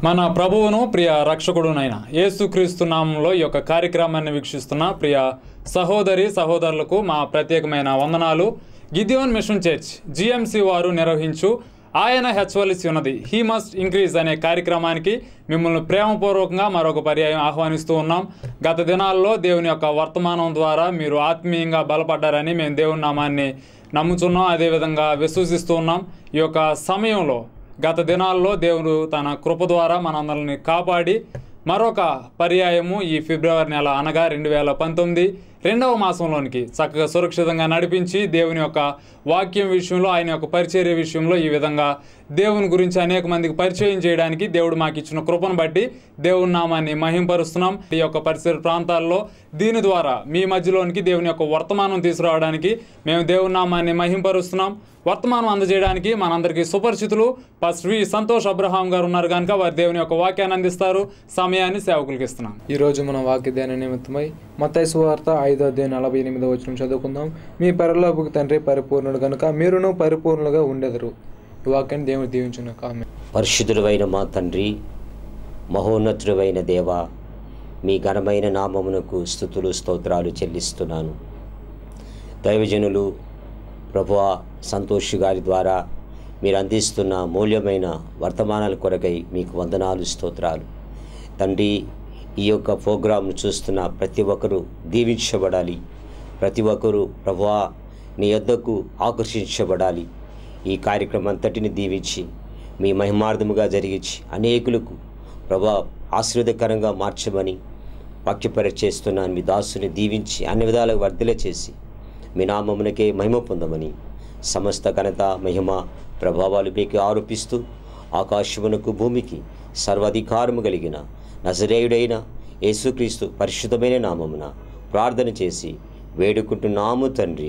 మన ప్రభువును ప్రియ రక్షకుడునైన యేసుక్రీస్తు నామంలో ఈ యొక్క కార్యక్రమాన్ని వీక్షిస్తున్న ప్రియ సహోదరి సహోదరులకు మా ప్రత్యేకమైన వందనాలు గిద్యోన్ మిషన్ చర్చ్ జిఎంసి వారు నిర్వహించు ఆయన హెచ్చవలసి ఉన్నది హీ మస్ట్ ఇంక్రీజ్ అనే కార్యక్రమానికి మిమ్మల్ని ప్రేమపూర్వకంగా మరొక పర్యాయం ఆహ్వానిస్తూ ఉన్నాం గత దినాల్లో దేవుని యొక్క వర్తమానం ద్వారా మీరు ఆత్మీయంగా బలపడ్డారని మేము దేవుని నామాన్ని నమ్ముచున్నాం అదేవిధంగా విశ్వసిస్తూ ఉన్నాం ఈ యొక్క సమయంలో గత దినాల్లో దేవుడు తన కృప ద్వారా మనందరిని కాపాడి మరొక పర్యాయము ఈ ఫిబ్రవరి నెల అనగా రెండు వేల పంతొమ్మిది రెండవ మాసంలోనికి చక్కగా సురక్షితంగా నడిపించి దేవుని యొక్క వాక్యం విషయంలో ఆయన యొక్క పరిచర్య విషయంలో ఈ విధంగా దేవుని గురించి అనేక మందికి పరిచయం చేయడానికి దేవుడు మాకు ఇచ్చిన కృపను బట్టి దేవుని నామాన్ని మహింపరుస్తున్నాం ఈ యొక్క పరిసర ప్రాంతాల్లో దీని ద్వారా మీ మధ్యలోనికి దేవుని యొక్క వర్తమానం తీసుకురావడానికి మేము దేవుని నామాన్ని మహింపరుస్తున్నాం వర్తమానం అందజేయడానికి మనందరికీ సుపరిచితులు ఫస్ట్ వి సంతోష్ అబ్రహాం గారు ఉన్నారు కనుక వారి దేవుని యొక్క వాక్యాన్ని అందిస్తారు సమయాన్ని సేవకులకి ఇస్తున్నాం ఈరోజు మనం వాక్య ధ్యాన నిమిత్తమై మత్తయి సువార్త ఐదో అధ్యాయం నలభై ఎనిమిదో వచ్చిన చదువుకుందాం మీ పరలోపుకి తండ్రి పరిపూర్ణుడు కనుక మీరును పరిపూర్ణులుగా ఉండెదరు ఈ వాక్యాన్ని దేవుడు దీవించిన కామె పరిశుద్ధుడైన మా తండ్రి మహోన్నతుడైన దేవ మీ ఘనమైన నామమునకు స్థుతులు స్తోత్రాలు చెల్లిస్తున్నాను దైవజనులు ప్రభువ సంతోష్ గారి ద్వారా మీరు అందిస్తున్న మూల్యమైన వర్తమానాల కొరకై మీకు వందనాలు స్తోత్రాలు తండ్రి ఈ యొక్క ప్రోగ్రాంను చూస్తున్న ప్రతి ఒక్కరూ దీవించబడాలి ప్రతి ఒక్కరూ ప్రభువా నీ యొద్దకు ఆకర్షించబడాలి ఈ కార్యక్రమం అంతటిని దీవించి మీ మహిమార్థముగా జరిగించి అనేకులకు ప్రభా ఆశీర్వదకరంగా మార్చమని వాక్యపర చేస్తున్నాను మీ దాసుని దీవించి అన్ని విధాలుగా వర్ధల చేసి మీ నామమునకే మహిమ పొందమని సమస్త ఘనత మహిమ ప్రభావాలు మీకు ఆరోపిస్తూ ఆకాశమునకు భూమికి సర్వాధికారము కలిగిన నజరేయుడైన యేసుక్రీస్తు పరిశుద్ధమైన నామమున ప్రార్థన చేసి వేడుకుంటున్నాము తండ్రి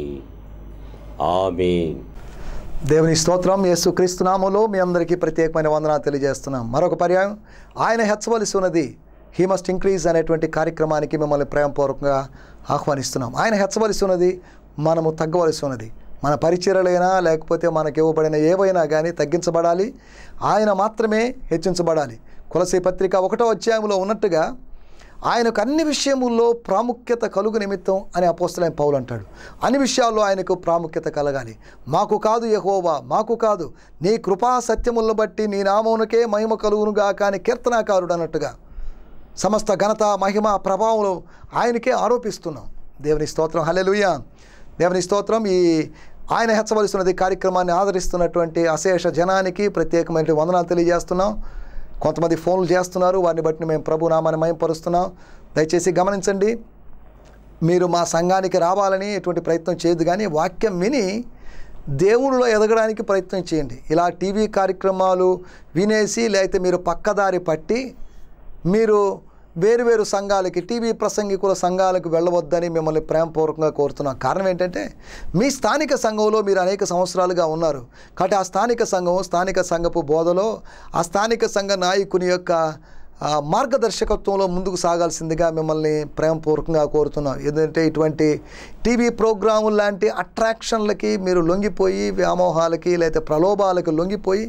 ఆమేన్ దేవుని స్తోత్రం యేసు క్రీస్తునామలో మీ అందరికీ ప్రత్యేకమైన వందనాలు తెలియజేస్తున్నాం మరొక పర్యాయం ఆయన హెచ్చవలసి ఉన్నది హీ మస్ట్ ఇంక్రీజ్ అనేటువంటి కార్యక్రమానికి మిమ్మల్ని ప్రేమపూర్వకంగా ఆహ్వానిస్తున్నాం ఆయన హెచ్చవలసి ఉన్నది మనము తగ్గవలసి ఉన్నది మన పరిచర్యలైనా లేకపోతే మనకి ఇవ్వబడిన ఏవైనా కానీ తగ్గించబడాలి ఆయన మాత్రమే హెచ్చించబడాలి కులసీ పత్రిక ఒకటో అధ్యాయంలో ఉన్నట్టుగా ఆయనకు అన్ని విషయముల్లో ప్రాముఖ్యత కలుగు నిమిత్తం అని అపోస్తలైన పౌలు అంటాడు అన్ని విషయాల్లో ఆయనకు ప్రాముఖ్యత కలగాలి మాకు కాదు యహోవా మాకు కాదు నీ కృపా సత్యములను బట్టి నీ నామమునకే మహిమ కలుగునుగా కానీ కీర్తనాకారుడు అన్నట్టుగా సమస్త ఘనత మహిమ ప్రభావం ఆయనకే ఆరోపిస్తున్నాం దేవుని స్తోత్రం హల్లెలూయా దేవుని స్తోత్రం ఈ ఆయన హెచ్చవలసినది కార్యక్రమాన్ని ఆదరిస్తున్నటువంటి అశేష జనానికి ప్రత్యేకమైన వందనాలు తెలియజేస్తున్నాం కొంతమంది ఫోన్లు చేస్తున్నారు వారిని బట్టి మేము ప్రభు నామాన్ని మయంపరుస్తున్నాం దయచేసి గమనించండి మీరు మా సంఘానికి రావాలని ఎటువంటి ప్రయత్నం చేయదు కానీ వాక్యం విని దేవునిలో ఎదగడానికి ప్రయత్నం చేయండి ఇలా టీవీ కార్యక్రమాలు వినేసి లేకపోతే మీరు పక్కదారి పట్టి మీరు వేరువేరు సంఘాలకి టీవీ ప్రసంగికుల సంఘాలకు వెళ్ళవద్దని మిమ్మల్ని ప్రేమపూర్వకంగా కోరుతున్నాం కారణం ఏంటంటే మీ స్థానిక సంఘంలో మీరు అనేక సంవత్సరాలుగా ఉన్నారు కాబట్టి ఆ స్థానిక సంఘం స్థానిక సంఘపు బోధలో ఆ స్థానిక సంఘ నాయకుని యొక్క ఆ, మార్గదర్శకత్వంలో ముందుకు సాగాల్సిందిగా మిమ్మల్ని ప్రేమపూర్వకంగా కోరుతున్నాం ఎందుకంటే ఇటువంటి టీవీ ప్రోగ్రాములు లాంటి అట్రాక్షన్లకి మీరు లొంగిపోయి వ్యామోహాలకి లేకపోతే ప్రలోభాలకు లొంగిపోయి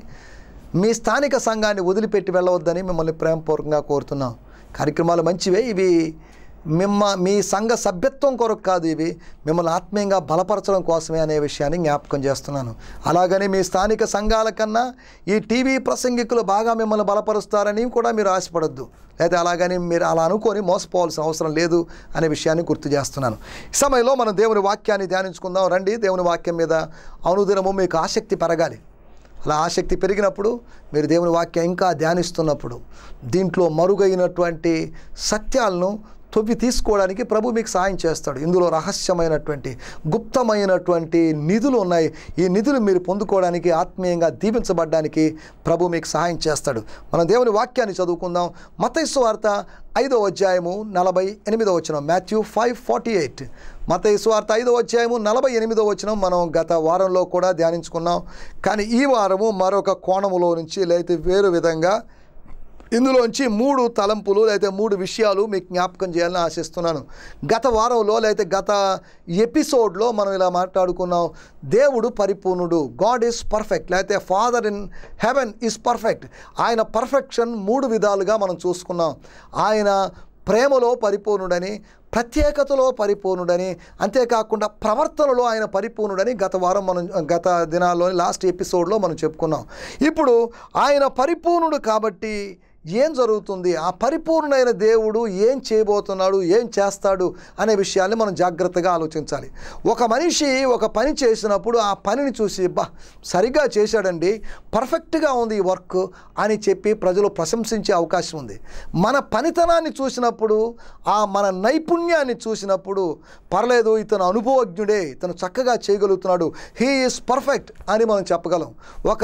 మీ స్థానిక సంఘాన్ని వదిలిపెట్టి వెళ్ళవద్దని మిమ్మల్ని ప్రేమపూర్వకంగా కోరుతున్నాం కార్యక్రమాలు మంచివే ఇవి మిమ్మ మీ సంఘ సభ్యత్వం కొరకు కాదు ఇవి మిమ్మల్ని ఆత్మీయంగా బలపరచడం కోసమే అనే విషయాన్ని జ్ఞాపకం చేస్తున్నాను అలాగని మీ స్థానిక సంఘాల కన్నా ఈ టీవీ ప్రసంగికులు బాగా మిమ్మల్ని బలపరుస్తారని కూడా మీరు ఆశపడద్దు లేదా అలాగని మీరు అలా అనుకొని మోసపోవాల్సిన అవసరం లేదు అనే విషయాన్ని గుర్తు చేస్తున్నాను ఈ సమయంలో మనం దేవుని వాక్యాన్ని ధ్యానించుకుందాం రండి దేవుని వాక్యం మీద అనుదినము మీకు ఆసక్తి పెరగాలి అలా ఆసక్తి పెరిగినప్పుడు మీరు దేవుని వాక్యం ఇంకా ధ్యానిస్తున్నప్పుడు దీంట్లో మరుగైనటువంటి సత్యాలను తొవ్వి తీసుకోవడానికి ప్రభు మీకు సాయం చేస్తాడు ఇందులో రహస్యమైనటువంటి గుప్తమైనటువంటి నిధులు ఉన్నాయి ఈ నిధులు మీరు పొందుకోవడానికి ఆత్మీయంగా దీవించబడ్డానికి ప్రభు మీకు సహాయం చేస్తాడు మనం దేవుని వాక్యాన్ని చదువుకుందాం మతైసు వార్త ఐదో అధ్యాయము నలభై ఎనిమిదో వచనం మాథ్యూ ఫైవ్ ఫార్టీ ఎయిట్ మత వార్త ఐదో అధ్యాయము నలభై ఎనిమిదో వచనం మనం గత వారంలో కూడా ధ్యానించుకున్నాం కానీ ఈ వారము మరొక కోణములో నుంచి లేకపోతే వేరు విధంగా ఇందులోంచి మూడు తలంపులు లేకపోతే మూడు విషయాలు మీకు జ్ఞాపకం చేయాలని ఆశిస్తున్నాను గత వారంలో లేకపోతే గత ఎపిసోడ్లో మనం ఇలా మాట్లాడుకున్నాం దేవుడు పరిపూర్ణుడు గాడ్ ఈజ్ పర్ఫెక్ట్ లేకపోతే father in heaven is perfect ఆయన పర్ఫెక్షన్ మూడు విధాలుగా మనం చూసుకున్నాం ఆయన ప్రేమలో పరిపూర్ణుడని ప్రత్యేకతలో పరిపూర్ణుడని అంతేకాకుండా ప్రవర్తనలో ఆయన పరిపూర్ణుడని గత వారం మనం గత దినాల్లోని లాస్ట్ ఎపిసోడ్లో మనం చెప్పుకున్నాం ఇప్పుడు ఆయన పరిపూర్ణుడు కాబట్టి ఏం జరుగుతుంది ఆ పరిపూర్ణమైన దేవుడు ఏం చేయబోతున్నాడు ఏం చేస్తాడు అనే విషయాన్ని మనం జాగ్రత్తగా ఆలోచించాలి ఒక మనిషి ఒక పని చేసినప్పుడు ఆ పనిని చూసి బా సరిగా చేశాడండి పర్ఫెక్ట్గా ఉంది ఈ వర్క్ అని చెప్పి ప్రజలు ప్రశంసించే అవకాశం ఉంది మన పనితనాన్ని చూసినప్పుడు ఆ మన నైపుణ్యాన్ని చూసినప్పుడు పర్లేదు ఇతను అనుభవజ్ఞుడే ఇతను చక్కగా చేయగలుగుతున్నాడు హీ ఈజ్ పర్ఫెక్ట్ అని మనం చెప్పగలం ఒక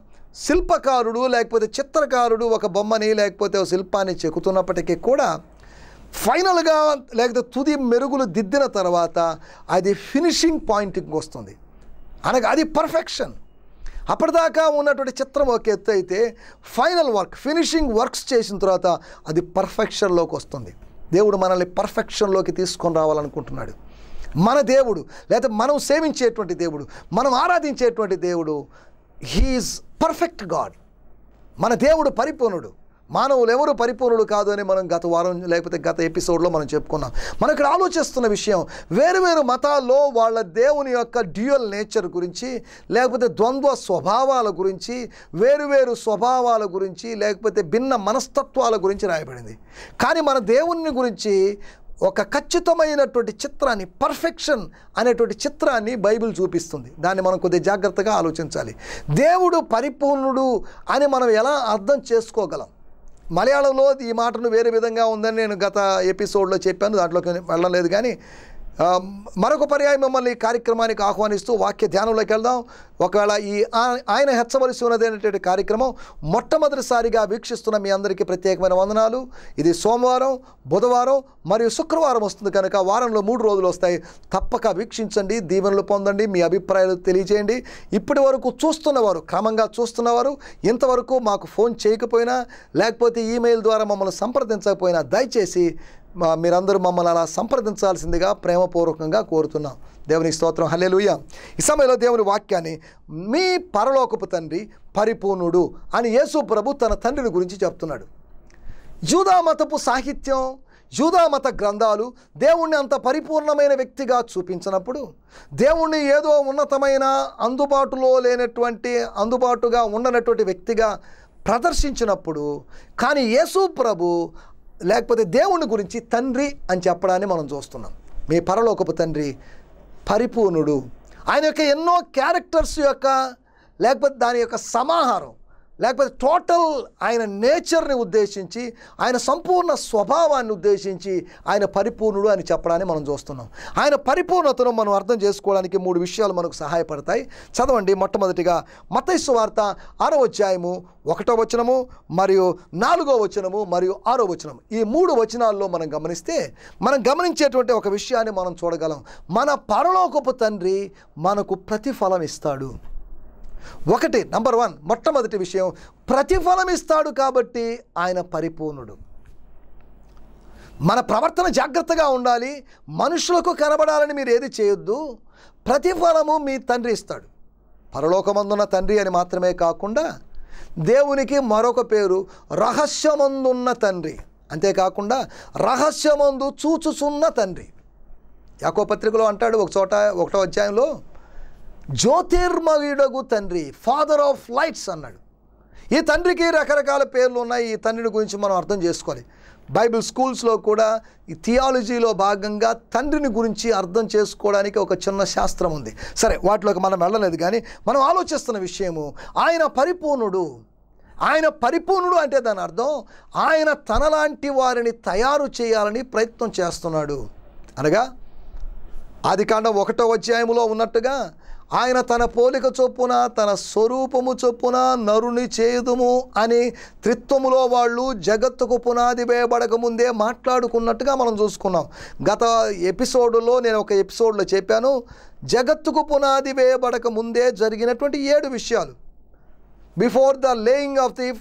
శిల్పకారుడు లేకపోతే చిత్రకారుడు ఒక బొమ్మని లేకపోతే ఒక శిల్పాన్ని చెక్కుతున్నప్పటికీ కూడా ఫైనల్గా లేకపోతే తుది మెరుగులు దిద్దిన తర్వాత అది ఫినిషింగ్ పాయింట్కి వస్తుంది అనగా అది పర్ఫెక్షన్ అప్పటిదాకా ఉన్నటువంటి చిత్రం ఒక ఎత్తు అయితే ఫైనల్ వర్క్ ఫినిషింగ్ వర్క్స్ చేసిన తర్వాత అది పర్ఫెక్షన్లోకి వస్తుంది దేవుడు మనల్ని పర్ఫెక్షన్లోకి తీసుకొని రావాలనుకుంటున్నాడు మన దేవుడు లేదా మనం సేవించేటువంటి దేవుడు మనం ఆరాధించేటువంటి దేవుడు హీఈస్ పర్ఫెక్ట్ గాడ్ మన దేవుడు పరిపూర్ణుడు మానవులు ఎవరు పరిపూర్ణుడు కాదు అని మనం గత వారం లేకపోతే గత ఎపిసోడ్లో మనం చెప్పుకున్నాం మనం ఇక్కడ ఆలోచిస్తున్న విషయం వేరు వేరు మతాల్లో వాళ్ళ దేవుని యొక్క డ్యూయల్ నేచర్ గురించి లేకపోతే ద్వంద్వ స్వభావాల గురించి వేరు వేరు స్వభావాల గురించి లేకపోతే భిన్న మనస్తత్వాల గురించి రాయబడింది కానీ మన దేవుని గురించి ఒక ఖచ్చితమైనటువంటి చిత్రాన్ని పర్ఫెక్షన్ అనేటువంటి చిత్రాన్ని బైబిల్ చూపిస్తుంది దాన్ని మనం కొద్దిగా జాగ్రత్తగా ఆలోచించాలి దేవుడు పరిపూర్ణుడు అని మనం ఎలా అర్థం చేసుకోగలం మలయాళంలో ఈ మాటను వేరే విధంగా ఉందని నేను గత ఎపిసోడ్లో చెప్పాను దాంట్లోకి వెళ్ళలేదు కానీ ఆ, మరొక పర్యాయం మిమ్మల్ని ఈ కార్యక్రమానికి ఆహ్వానిస్తూ వాక్య ధ్యానంలోకి వెళ్దాం ఒకవేళ ఈ ఆ- ఆయన హెచ్చవలసి ఉన్నది అనేటువంటి కార్యక్రమం మొట్టమొదటిసారిగా వీక్షిస్తున్న మీ అందరికీ ప్రత్యేకమైన వందనాలు ఇది సోమవారం బుధవారం మరియు శుక్రవారం వస్తుంది కనుక వారంలో మూడు రోజులు వస్తాయి తప్పక వీక్షించండి దీవెనలు పొందండి మీ అభిప్రాయాలు తెలియజేయండి ఇప్పటి వరకు చూస్తున్నవారు క్రమంగా చూస్తున్నవారు ఇంతవరకు మాకు ఫోన్ చేయకపోయినా లేకపోతే ఈమెయిల్ ద్వారా మమ్మల్ని సంప్రదించకపోయినా దయచేసి మా మీరందరూ మమ్మల్ని అలా సంప్రదించాల్సిందిగా ప్రేమపూర్వకంగా కోరుతున్నాం దేవుని స్తోత్రం హల్లెలూయా ఈ సమయంలో దేవుని వాక్యాన్ని మీ పరలోకపు తండ్రి పరిపూర్ణుడు అని యేసు ప్రభు తన తండ్రిని గురించి చెప్తున్నాడు యూదా మతపు సాహిత్యం యూదా మత గ్రంథాలు దేవుణ్ణి అంత పరిపూర్ణమైన వ్యక్తిగా చూపించినప్పుడు దేవుణ్ణి ఏదో ఉన్నతమైన అందుబాటులో లేనటువంటి అందుబాటుగా ఉండనటువంటి వ్యక్తిగా ప్రదర్శించినప్పుడు కానీ యేసు ప్రభు లేకపోతే దేవుని గురించి తండ్రి అని చెప్పడాన్ని మనం చూస్తున్నాం మీ పరలోకపు తండ్రి పరిపూర్ణుడు ఆయన యొక్క ఎన్నో క్యారెక్టర్స్ యొక్క లేకపోతే దాని యొక్క సమాహారం లేకపోతే టోటల్ ఆయన నేచర్ని ఉద్దేశించి ఆయన సంపూర్ణ స్వభావాన్ని ఉద్దేశించి ఆయన పరిపూర్ణుడు అని చెప్పడాన్ని మనం చూస్తున్నాం ఆయన పరిపూర్ణతను మనం అర్థం చేసుకోవడానికి మూడు విషయాలు మనకు సహాయపడతాయి చదవండి మొట్టమొదటిగా మతైసు వార్త ఆరో అధ్యాయము ఒకటో వచనము మరియు నాలుగో వచనము మరియు ఆరో వచనం ఈ మూడు వచనాల్లో మనం గమనిస్తే మనం గమనించేటువంటి ఒక విషయాన్ని మనం చూడగలం మన పరలోకపు తండ్రి మనకు ప్రతిఫలం ఇస్తాడు ఒకటి నంబర్ వన్ మొట్టమొదటి విషయం ప్రతిఫలం ఇస్తాడు కాబట్టి ఆయన పరిపూర్ణుడు మన ప్రవర్తన జాగ్రత్తగా ఉండాలి మనుషులకు కనబడాలని మీరు ఏది చేయొద్దు ప్రతిఫలము మీ తండ్రి ఇస్తాడు పరలోకమందున్న తండ్రి అని మాత్రమే కాకుండా దేవునికి మరొక పేరు రహస్యమందున్న తండ్రి అంతేకాకుండా రహస్యమందు చూచుచున్న తండ్రి యాకో పత్రికలో అంటాడు ఒక చోట ఒకటో అధ్యాయంలో జ్యోతిర్మయుడగు తండ్రి ఫాదర్ ఆఫ్ లైట్స్ అన్నాడు ఈ తండ్రికి రకరకాల పేర్లు ఉన్నాయి ఈ తండ్రిని గురించి మనం అర్థం చేసుకోవాలి బైబిల్ స్కూల్స్లో కూడా ఈ థియాలజీలో భాగంగా తండ్రిని గురించి అర్థం చేసుకోవడానికి ఒక చిన్న శాస్త్రం ఉంది సరే వాటిలోకి మనం వెళ్ళలేదు కానీ మనం ఆలోచిస్తున్న విషయము ఆయన పరిపూర్ణుడు ఆయన పరిపూర్ణుడు అంటే దాని అర్థం ఆయన తనలాంటి వారిని తయారు చేయాలని ప్రయత్నం చేస్తున్నాడు అనగా ఆది కాండం ఒకటో అధ్యాయములో ఉన్నట్టుగా ఆయన తన పోలిక చొప్పున తన స్వరూపము చొప్పున నరుని చేయుదుము అని త్రిత్వములో వాళ్ళు జగత్తుకు పునాది వేయబడక ముందే మాట్లాడుకున్నట్టుగా మనం చూసుకున్నాం గత ఎపిసోడ్లో నేను ఒక ఎపిసోడ్లో చెప్పాను జగత్తుకు పునాది వేయబడక ముందే జరిగినటువంటి ఏడు విషయాలు before the laying of the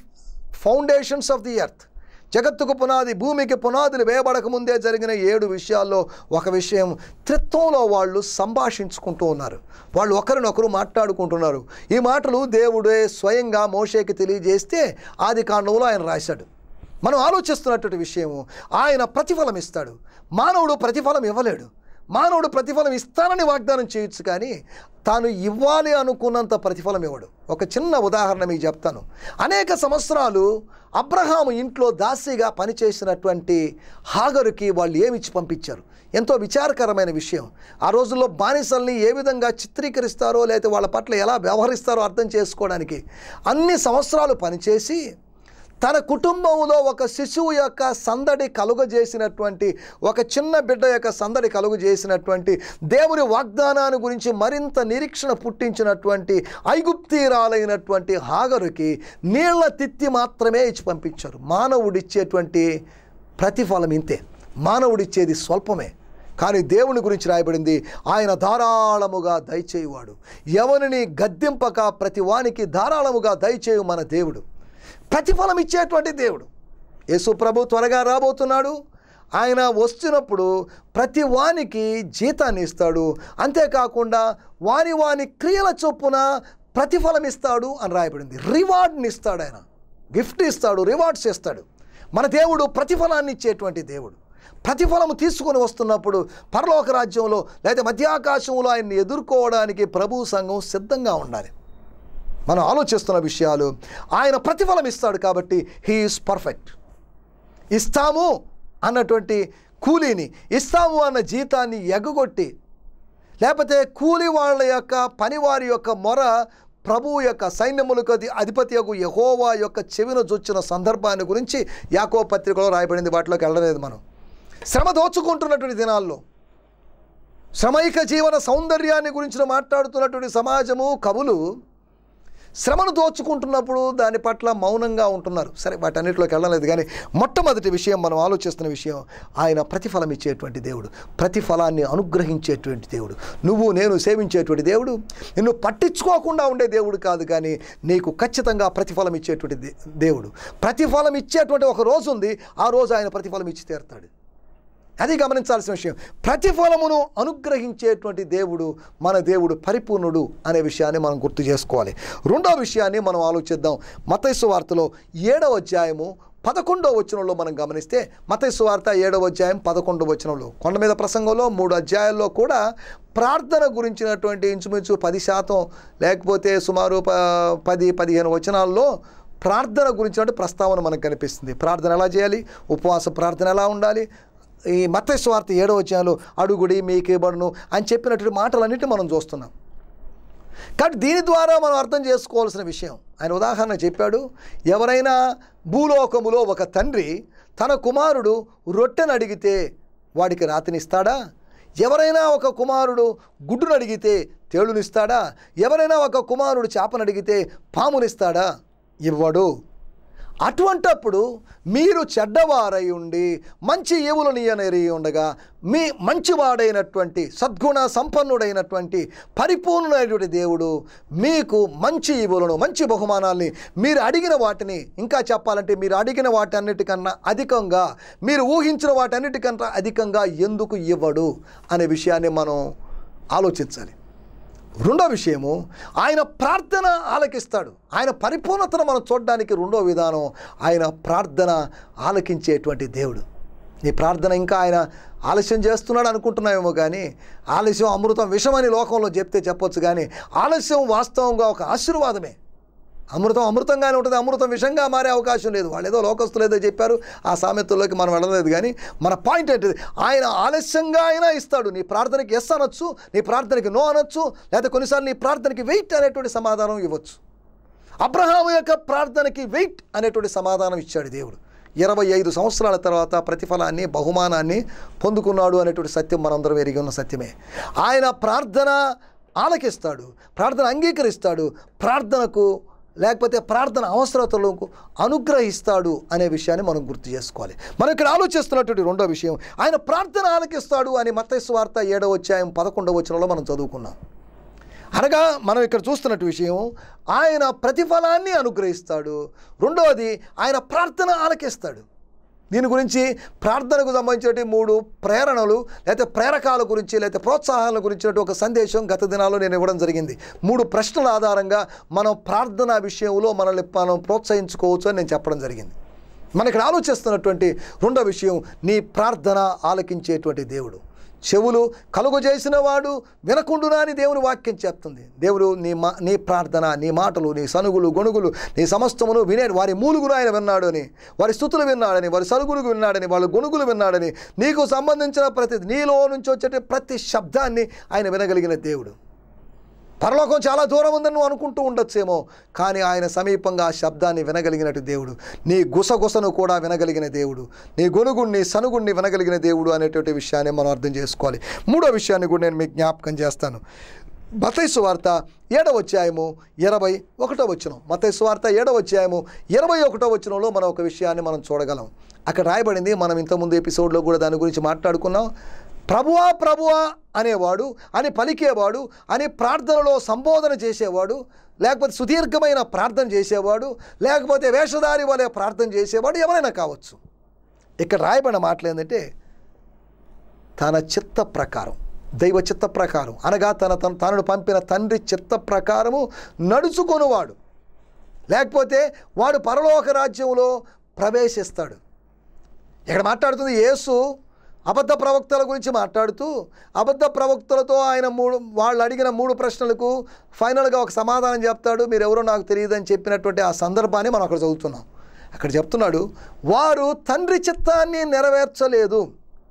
foundations of the earth జగత్తుకు పునాది భూమికి పునాదులు వేయబడక ముందే జరిగిన ఏడు విషయాల్లో ఒక విషయం త్రిత్వంలో వాళ్ళు సంభాషించుకుంటూ ఉన్నారు వాళ్ళు ఒకరినొకరు మాట్లాడుకుంటున్నారు ఈ మాటలు దేవుడే స్వయంగా మోషేకి తెలియజేస్తే ఆది కాండంలో ఆయన రాశాడు మనం ఆలోచిస్తున్నటువంటి విషయం ఆయన ప్రతిఫలం ఇస్తాడు మానవుడు ప్రతిఫలం ఇవ్వలేడు మానవుడు ప్రతిఫలం ఇస్తానని వాగ్దానం చేయొచ్చు కానీ తాను ఇవ్వాలి అనుకున్నంత ప్రతిఫలం ఇవ్వడు ఒక చిన్న ఉదాహరణ మీకు చెప్తాను అనేక సంవత్సరాలు అబ్రహాము ఇంట్లో దాసిగా పనిచేసినటువంటి హాగరుకి వాళ్ళు ఏమిచ్చి పంపించారు ఎంతో విచారకరమైన విషయం ఆ రోజుల్లో బానిసల్ని ఏ విధంగా చిత్రీకరిస్తారో లేకపోతే వాళ్ళ పట్ల ఎలా వ్యవహరిస్తారో అర్థం చేసుకోవడానికి అన్ని సంవత్సరాలు పనిచేసి తన కుటుంబంలో ఒక శిశువు యొక్క సందడి కలుగజేసినటువంటి ఒక చిన్న బిడ్డ యొక్క సందడి కలుగజేసినటువంటి దేవుని వాగ్దానాన్ని గురించి మరింత నిరీక్షణ పుట్టించినటువంటి ఐగుప్తీరాలైనటువంటి హాగరుకి నీళ్ల తిత్తి మాత్రమే ఇచ్చి పంపించారు మానవుడిచ్చేటువంటి ప్రతిఫలం ఇంతే మానవుడిచ్చేది స్వల్పమే కానీ దేవుని గురించి రాయబడింది ఆయన ధారాళముగా దయచేయువాడు ఎవరిని గద్దింపక ప్రతి వానికి ధారాళముగా దయచేయు మన దేవుడు ప్రతిఫలం ఇచ్చేటువంటి దేవుడు యేసు ప్రభు త్వరగా రాబోతున్నాడు ఆయన వస్తున్నప్పుడు ప్రతి వానికి జీతాన్ని ఇస్తాడు అంతేకాకుండా వాని వాని క్రియల చొప్పున ప్రతిఫలం ఇస్తాడు అని రాయబడింది రివార్డ్ని ఇస్తాడు ఆయన గిఫ్ట్ ఇస్తాడు రివార్డ్స్ ఇస్తాడు మన దేవుడు ప్రతిఫలాన్ని ఇచ్చేటువంటి దేవుడు ప్రతిఫలం తీసుకొని వస్తున్నప్పుడు పరలోక రాజ్యంలో లేదా మధ్యాకాశంలో ఆయన్ని ఎదుర్కోవడానికి ప్రభు సంఘం సిద్ధంగా ఉండాలి మనం ఆలోచిస్తున్న విషయాలు ఆయన ప్రతిఫలం ఇస్తాడు కాబట్టి హీఈస్ పర్ఫెక్ట్ ఇస్తాము అన్నటువంటి కూలీని ఇస్తాము అన్న జీతాన్ని ఎగ్గొట్టి లేకపోతే కూలి వాళ్ళ యొక్క పనివారి యొక్క మొర ప్రభువు యొక్క సైన్యములకు అధి అధిపతి యొక్క యహోవా యొక్క చెవిన జొచ్చిన సందర్భాన్ని గురించి యాకో పత్రికలో రాయబడింది వాటిలోకి వెళ్ళలేదు మనం శ్రమ దోచుకుంటున్నటువంటి దినాల్లో శ్రమైక జీవన సౌందర్యాన్ని గురించి మాట్లాడుతున్నటువంటి సమాజము కవులు శ్రమను దోచుకుంటున్నప్పుడు దాని పట్ల మౌనంగా ఉంటున్నారు సరే వాటన్నిటిలోకి వెళ్ళలేదు కానీ మొట్టమొదటి విషయం మనం ఆలోచిస్తున్న విషయం ఆయన ప్రతిఫలం ఇచ్చేటువంటి దేవుడు ప్రతిఫలాన్ని అనుగ్రహించేటువంటి దేవుడు నువ్వు నేను సేవించేటువంటి దేవుడు నిన్ను పట్టించుకోకుండా ఉండే దేవుడు కాదు కానీ నీకు ఖచ్చితంగా ప్రతిఫలం ఇచ్చేటువంటి దే- దేవుడు ప్రతిఫలం ఇచ్చేటువంటి ఒక రోజు ఉంది ఆ రోజు ఆయన ప్రతిఫలం ఇచ్చి తీరుతాడు అది గమనించాల్సిన విషయం ప్రతిఫలమును అనుగ్రహించేటువంటి దేవుడు మన దేవుడు పరిపూర్ణుడు అనే విషయాన్ని మనం గుర్తు చేసుకోవాలి రెండో విషయాన్ని మనం ఆలోచిద్దాం మతైసు వార్తలో ఏడవ అధ్యాయము పదకొండవ వచనంలో మనం గమనిస్తే మతైసు వార్త ఏడవ అధ్యాయం పదకొండవ వచనంలో కొండ మీద ప్రసంగంలో మూడు అధ్యాయాల్లో కూడా ప్రార్థన గురించినటువంటి ఇంచుమించు పది శాతం లేకపోతే సుమారు ప పది పదిహేను వచనాల్లో ప్రార్థన గురించినటువంటి ప్రస్తావన మనకు కనిపిస్తుంది ప్రార్థన ఎలా చేయాలి ఉపవాస ప్రార్థన ఎలా ఉండాలి ఈ మత స్వార్థ ఏడో అధ్యాయంలో అడుగుడి మీకే బడును అని చెప్పినటువంటి మాటలన్నిటి మనం చూస్తున్నాం కాబట్టి దీని ద్వారా మనం అర్థం చేసుకోవాల్సిన విషయం ఆయన ఉదాహరణ చెప్పాడు ఎవరైనా భూలోకములో ఒక తండ్రి తన కుమారుడు రొట్టెను అడిగితే వాడికి రాతినిస్తాడా ఎవరైనా ఒక కుమారుడు గుడ్డును అడిగితే తేలునిస్తాడా ఎవరైనా ఒక కుమారుడు చేపను అడిగితే పామునిస్తాడా ఇవ్వడు అటువంటప్పుడు మీరు చెడ్డవారై ఉండి మంచి ఏవులను ఇయ్యనరి ఉండగా మీ మంచివాడైనటువంటి సద్గుణ సంపన్నుడైనటువంటి పరిపూర్ణుడైనటువంటి దేవుడు మీకు మంచి ఈవులను మంచి బహుమానాల్ని మీరు అడిగిన వాటిని ఇంకా చెప్పాలంటే మీరు అడిగిన వాటన్నిటికన్నా అధికంగా మీరు ఊహించిన వాటన్నిటికన్నా అధికంగా ఎందుకు ఇవ్వడు అనే విషయాన్ని మనం ఆలోచించాలి రెండో విషయము ఆయన ప్రార్థన ఆలకిస్తాడు ఆయన పరిపూర్ణతను మనం చూడడానికి రెండో విధానం ఆయన ప్రార్థన ఆలకించేటువంటి దేవుడు నీ ప్రార్థన ఇంకా ఆయన ఆలస్యం చేస్తున్నాడు అనుకుంటున్నావేమో కానీ ఆలస్యం అమృతం విషమని లోకంలో చెప్తే చెప్పొచ్చు కానీ ఆలస్యం వాస్తవంగా ఒక ఆశీర్వాదమే అమృతం అమృతంగానే ఉంటుంది అమృతం విషంగా మారే అవకాశం లేదు వాళ్ళు ఏదో లోకస్తులు ఏదో చెప్పారు ఆ సామెతల్లోకి మనం వెళ్ళలేదు కానీ మన పాయింట్ ఏంటిది ఆయన ఆలస్యంగా అయినా ఇస్తాడు నీ ప్రార్థనకి ఎస్ అనొచ్చు నీ ప్రార్థనకి నో అనొచ్చు లేదా కొన్నిసార్లు నీ ప్రార్థనకి వెయిట్ అనేటువంటి సమాధానం ఇవ్వచ్చు అబ్రహాం యొక్క ప్రార్థనకి వెయిట్ అనేటువంటి సమాధానం ఇచ్చాడు దేవుడు ఇరవై ఐదు సంవత్సరాల తర్వాత ప్రతిఫలాన్ని బహుమానాన్ని పొందుకున్నాడు అనేటువంటి సత్యం మనందరం ఎరిగి ఉన్న సత్యమే ఆయన ప్రార్థన ఆలకిస్తాడు ప్రార్థన అంగీకరిస్తాడు ప్రార్థనకు లేకపోతే ప్రార్థన అవసరతలకు అనుగ్రహిస్తాడు అనే విషయాన్ని మనం గుర్తు చేసుకోవాలి మనం ఇక్కడ ఆలోచిస్తున్నటువంటి రెండో విషయం ఆయన ప్రార్థన ఆలకిస్తాడు అని మత్తయి వార్త ఏడవ అధ్యాయం పదకొండవ వచనంలో మనం చదువుకున్నాం అనగా మనం ఇక్కడ చూస్తున్నట్టు విషయం ఆయన ప్రతిఫలాన్ని అనుగ్రహిస్తాడు రెండవది ఆయన ప్రార్థన ఆలకిస్తాడు దీని గురించి ప్రార్థనకు సంబంధించిన మూడు ప్రేరణలు లేకపోతే ప్రేరకాల గురించి లేకపోతే ప్రోత్సాహాల గురించినట్టు ఒక సందేశం గత దినాల్లో నేను ఇవ్వడం జరిగింది మూడు ప్రశ్నల ఆధారంగా మనం ప్రార్థన విషయంలో మనల్ని మనం ప్రోత్సహించుకోవచ్చు అని నేను చెప్పడం జరిగింది మన ఇక్కడ ఆలోచిస్తున్నటువంటి రెండో విషయం నీ ప్రార్థన ఆలకించేటువంటి దేవుడు చెవులు కలుగు చేసిన వాడు వినకుండునా అని దేవుని వాక్యం చెప్తుంది దేవుడు నీ మా నీ ప్రార్థన నీ మాటలు నీ సనుగులు గొణుగులు నీ సమస్తమును వినే వారి మూలుగును ఆయన విన్నాడు అని వారి స్థుతులు విన్నాడని వారి సనుగులు విన్నాడని వాళ్ళ గొణుగులు విన్నాడని నీకు సంబంధించిన ప్రతి నీలో నుంచి వచ్చే ప్రతి శబ్దాన్ని ఆయన వినగలిగిన దేవుడు పరలోకం చాలా దూరం ఉందని నువ్వు అనుకుంటూ ఉండొచ్చేమో కానీ ఆయన సమీపంగా ఆ శబ్దాన్ని వినగలిగినట్టు దేవుడు నీ గుసగుసను కూడా వినగలిగిన దేవుడు నీ గొనుగుణ్ణి సనుగుణ్ణి వినగలిగిన దేవుడు అనేటువంటి విషయాన్ని మనం అర్థం చేసుకోవాలి మూడో విషయాన్ని కూడా నేను మీకు జ్ఞాపకం చేస్తాను మతైసు వార్త ఏడవ అధ్యాయము ఇరవై ఒకటో వచనం మతైసు వార్త ఏడవ అధ్యాయము ఇరవై ఒకటో వచనంలో మనం ఒక విషయాన్ని మనం చూడగలం అక్కడ రాయబడింది మనం ఇంతకుముందు ఎపిసోడ్లో కూడా దాని గురించి మాట్లాడుకున్నాం ప్రభువా ప్రభువా అనేవాడు అని పలికేవాడు అని ప్రార్థనలో సంబోధన చేసేవాడు లేకపోతే సుదీర్ఘమైన ప్రార్థన చేసేవాడు లేకపోతే వేషధారి వలె ప్రార్థన చేసేవాడు ఎవరైనా కావచ్చు ఇక్కడ రాయబడిన మాటలు ఏంటంటే తన చిత్త ప్రకారం దైవ చిత్త ప్రకారం అనగా తన తన తనను పంపిన తండ్రి చిత్త ప్రకారము నడుచుకొనువాడు లేకపోతే వాడు పరలోక రాజ్యంలో ప్రవేశిస్తాడు ఇక్కడ మాట్లాడుతుంది యేసు అబద్ధ ప్రవక్తల గురించి మాట్లాడుతూ అబద్ధ ప్రవక్తలతో ఆయన మూడు వాళ్ళు అడిగిన మూడు ప్రశ్నలకు ఫైనల్గా ఒక సమాధానం చెప్తాడు మీరు ఎవరో నాకు తెలియదని చెప్పినటువంటి ఆ సందర్భాన్ని మనం అక్కడ చదువుతున్నాం అక్కడ చెప్తున్నాడు వారు తండ్రి చిత్తాన్ని నెరవేర్చలేదు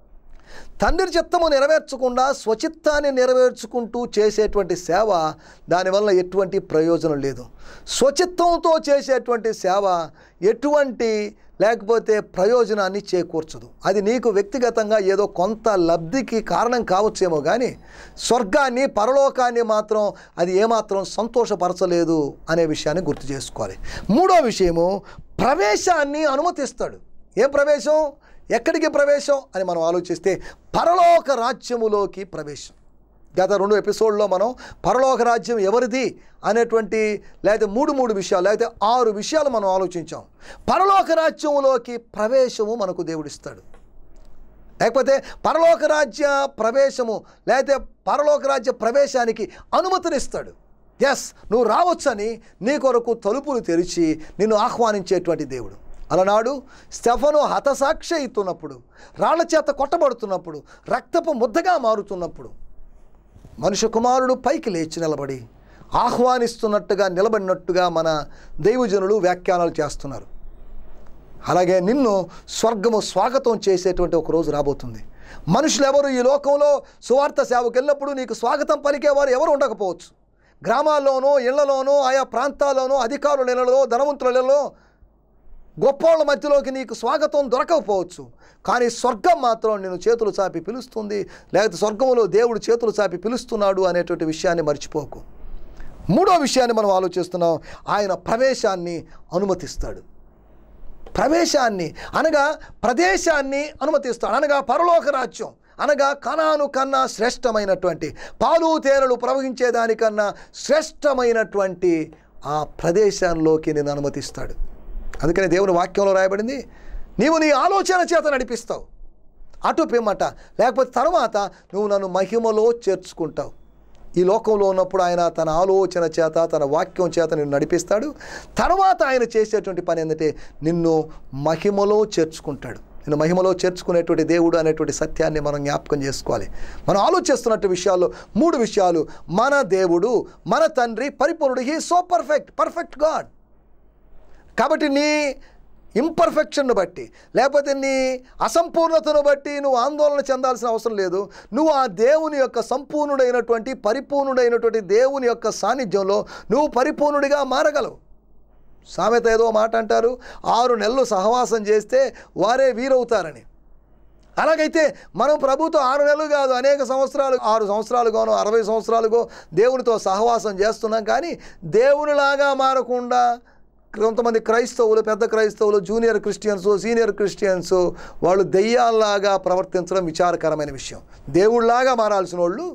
తండ్రి చిత్తము నెరవేర్చకుండా స్వచిత్తాన్ని నెరవేర్చుకుంటూ చేసేటువంటి సేవ దానివల్ల ఎటువంటి ప్రయోజనం లేదు స్వచిత్తంతో చేసేటువంటి సేవ ఎటువంటి లేకపోతే ప్రయోజనాన్ని చేకూర్చదు అది నీకు వ్యక్తిగతంగా ఏదో కొంత లబ్ధికి కారణం కావచ్చేమో కానీ స్వర్గాన్ని పరలోకాన్ని మాత్రం అది ఏమాత్రం సంతోషపరచలేదు అనే విషయాన్ని గుర్తు చేసుకోవాలి మూడో విషయము ప్రవేశాన్ని అనుమతిస్తాడు ఏ ప్రవేశం ఎక్కడికి ప్రవేశం అని మనం ఆలోచిస్తే పరలోక రాజ్యములోకి ప్రవేశం గత రెండు ఎపిసోడ్లో మనం పరలోక రాజ్యం ఎవరిది అనేటువంటి లేకపోతే మూడు మూడు విషయాలు లేకపోతే ఆరు విషయాలు మనం ఆలోచించాం పరలోక రాజ్యములోకి ప్రవేశము మనకు దేవుడిస్తాడు లేకపోతే పరలోక రాజ్య ప్రవేశము లేకపోతే పరలోక రాజ్య ప్రవేశానికి అనుమతినిస్తాడు ఎస్ నువ్వు రావచ్చని నీ కొరకు తలుపులు తెరిచి నిన్ను ఆహ్వానించేటువంటి దేవుడు అలనాడు స్టెఫను హతసాక్షి అవుతున్నప్పుడు రాళ్ల చేత కొట్టబడుతున్నప్పుడు రక్తపు ముద్దగా మారుతున్నప్పుడు మనుష్య కుమారుడు పైకి లేచి నిలబడి ఆహ్వానిస్తున్నట్టుగా నిలబడినట్టుగా మన దైవజనులు వ్యాఖ్యానాలు చేస్తున్నారు అలాగే నిన్ను స్వర్గము స్వాగతం చేసేటువంటి ఒక రోజు రాబోతుంది మనుషులు ఎవరు ఈ లోకంలో సువార్త సేవకు వెళ్ళినప్పుడు నీకు స్వాగతం పలికేవారు ఎవరు ఉండకపోవచ్చు గ్రామాల్లోనూ ఇళ్లలోనూ ఆయా ప్రాంతాల్లోనూ అధికారుల ఇళ్లలో ధనవంతుల ఇళ్లలో గొప్పోళ్ళ మధ్యలోకి నీకు స్వాగతం దొరకకపోవచ్చు కానీ స్వర్గం మాత్రం నేను చేతులు చాపి పిలుస్తుంది లేకపోతే స్వర్గంలో దేవుడు చేతులు చాపి పిలుస్తున్నాడు అనేటువంటి విషయాన్ని మర్చిపోకు మూడో విషయాన్ని మనం ఆలోచిస్తున్నాం ఆయన ప్రవేశాన్ని అనుమతిస్తాడు ప్రవేశాన్ని అనగా ప్రదేశాన్ని అనుమతిస్తాడు అనగా పరలోక రాజ్యం అనగా కణాను కన్నా శ్రేష్టమైనటువంటి పాలు తేనెలు ప్రవహించేదానికన్నా శ్రేష్టమైనటువంటి ఆ ప్రదేశంలోకి నేను అనుమతిస్తాడు అందుకని దేవుని వాక్యంలో రాయబడింది నీవు నీ ఆలోచన చేత నడిపిస్తావు అటు పిమ్మట లేకపోతే తర్వాత నువ్వు నన్ను మహిమలో చేర్చుకుంటావు ఈ లోకంలో ఉన్నప్పుడు ఆయన తన ఆలోచన చేత తన వాక్యం చేత నిన్ను నడిపిస్తాడు తర్వాత ఆయన చేసేటువంటి పని ఏంటంటే నిన్ను మహిమలో చేర్చుకుంటాడు నిన్ను మహిమలో చేర్చుకునేటువంటి దేవుడు అనేటువంటి సత్యాన్ని మనం జ్ఞాపకం చేసుకోవాలి మనం ఆలోచిస్తున్నట్టు విషయాల్లో మూడు విషయాలు మన దేవుడు మన తండ్రి పరిపూర్ణుడు he so perfect perfect God కాబట్టి నీ ఇంపర్ఫెక్షన్ను బట్టి లేకపోతే నీ అసంపూర్ణతను బట్టి నువ్వు ఆందోళన చెందాల్సిన అవసరం లేదు నువ్వు ఆ దేవుని యొక్క సంపూర్ణుడైనటువంటి పరిపూర్ణుడైనటువంటి దేవుని యొక్క సాన్నిధ్యంలో నువ్వు పరిపూర్ణుడిగా మారగలవు సామెత ఏదో మాట అంటారు ఆరు నెలలు సహవాసం చేస్తే వారే వీరవుతారని అలాగైతే మనం ప్రభుతో ఆరు నెలలు కాదు అనేక సంవత్సరాలు ఆరు సంవత్సరాలుగానో అరవై సంవత్సరాలుగో దేవునితో సహవాసం చేస్తున్నాం కానీ దేవునిలాగా మారకుండా కొంతమంది క్రైస్తవులు పెద్ద క్రైస్తవులు జూనియర్ క్రిస్టియన్స్ సీనియర్ క్రిస్టియన్స్ వాళ్ళు దెయ్యాల్లాగా ప్రవర్తించడం విచారకరమైన విషయం దేవుళ్ళలాగా మారాల్సిన వాళ్ళు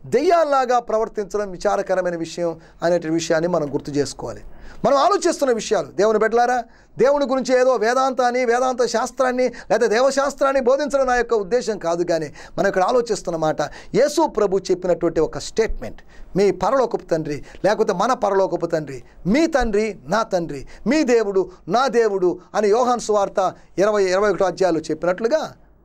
దెయ్యాల్లాగా ప్రవర్తించడం విచారకరమైన విషయం అనే విషయాన్ని మనం గుర్తు చేసుకోవాలి మనం ఆలోచిస్తున్న విషయాలు దేవుని బిడ్డలారా దేవుని గురించి ఏదో వేదాంతాన్ని వేదాంత శాస్త్రాన్ని లేదా దేవశాస్త్రాన్ని బోధించడం నా యొక్క ఉద్దేశం కాదు కానీ మనం ఇక్కడ ఆలోచిస్తున్న మాట యేసు ప్రభు చెప్పినటువంటి ఒక స్టేట్మెంట్ మీ పరలోకపు తండ్రి లేకపోతే మన పరలోకపు తండ్రి మీ తండ్రి నా తండ్రి మీ దేవుడు నా దేవుడు అని యోహాన్ సువార్త ఇరవై ఇరవై ఒకటో అధ్యాయాలు చెప్పినట్లుగా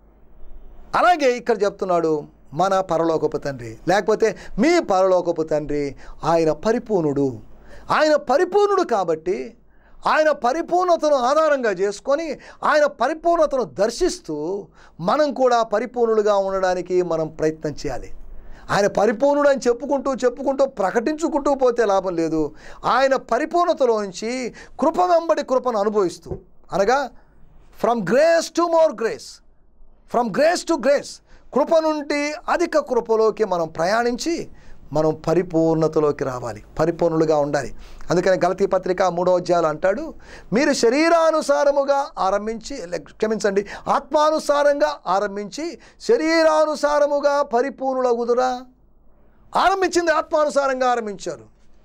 అలాగే ఇక్కడ చెప్తున్నాడు మన పరలోకపు తండ్రి లేకపోతే మీ పరలోకపు తండ్రి ఆయన పరిపూర్ణుడు ఆయన పరిపూర్ణుడు కాబట్టి ఆయన పరిపూర్ణతను ఆధారంగా చేసుకొని ఆయన పరిపూర్ణతను దర్శిస్తూ మనం కూడా పరిపూర్ణులుగా ఉండడానికి మనం ప్రయత్నం చేయాలి ఆయన పరిపూర్ణుడు అని చెప్పుకుంటూ చెప్పుకుంటూ ప్రకటించుకుంటూ పోతే లాభం లేదు ఆయన పరిపూర్ణతలోంచి కృప వెంబడి కృపను అనుభవిస్తూ అనగా from grace to more grace from grace to grace కృప నుండి అధిక కృపలోకి మనం ప్రయాణించి మనం పరిపూర్ణతలోకి రావాలి పరిపూర్ణులుగా ఉండాలి అందుకని గలతీ పత్రిక మూడో అధ్యాయులు అంటాడు మీరు శరీరానుసారముగా ఆరంభించి లే- క్షమించండి ఆత్మానుసారంగా ఆరంభించి శరీరానుసారముగా పరిపూర్ణులగుదురా ఆరంభించింది ఆత్మానుసారంగా ఆరంభించారు